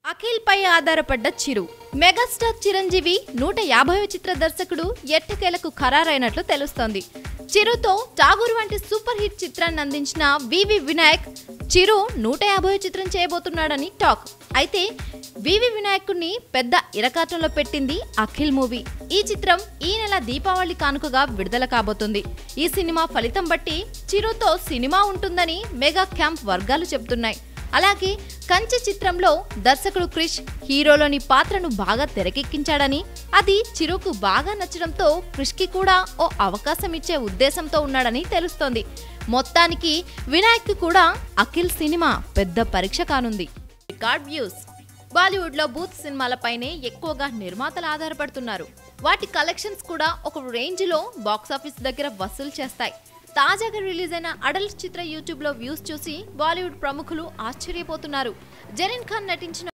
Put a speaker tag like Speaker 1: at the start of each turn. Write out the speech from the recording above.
Speaker 1: అఖిల్ పై ఆధారపడ్డ చిరు మెగాస్టార్ చిరంజీవి నూట యాభై చిత్ర దర్శకుడు ఎట్టకేలకు ఖరారైనట్లు తెలుస్తోంది చిరుతో ఠాగూర్ వంటి సూపర్ హిట్ చిత్రాన్ని అందించిన వివి వినాయక్ చిరు నూట యాభై చిత్రం చేయబోతున్నాడని టాక్ అయితే వివి వినాయకుడిని పెద్ద ఇరకాటంలో పెట్టింది అఖిల్ మూవీ ఈ చిత్రం ఈ నెల దీపావళి కానుకగా విడుదల కాబోతుంది ఈ సినిమా ఫలితం బట్టి చిరుతో సినిమా ఉంటుందని మెగా క్యాంప్ వర్గాలు చెబుతున్నాయి అలాగే కంచె చిత్రంలో దర్శకుడు క్రిష్ హీరోలోని పాత్రను బాగా తెరకెక్కించాడని అది చిరుకు బాగా నచ్చడంతో క్రిష్కి కూడా ఓ అవకాశం ఇచ్చే ఉద్దేశంతో ఉన్నాడని తెలుస్తోంది మొత్తానికి వినాయక్ కూడా అఖిల్ సినిమా పెద్ద పరీక్ష కానుంది రికార్డ్ వ్యూస్ బాలీవుడ్ లో బూత్ సినిమాలపైనే ఎక్కువగా నిర్మాతలు ఆధారపడుతున్నారు వాటి కలెక్షన్స్ కూడా ఒక రేంజ్ లో బాక్సాఫీస్ దగ్గర వసూలు చేస్తాయి తాజాగా రిలీజ్ అయిన అడల్ట్ చిత్ర యూట్యూబ్ లో వ్యూస్ చూసి బాలీవుడ్ ప్రముఖులు ఆశ్చర్యపోతున్నారు జరీన్ ఖాన్ నటించిన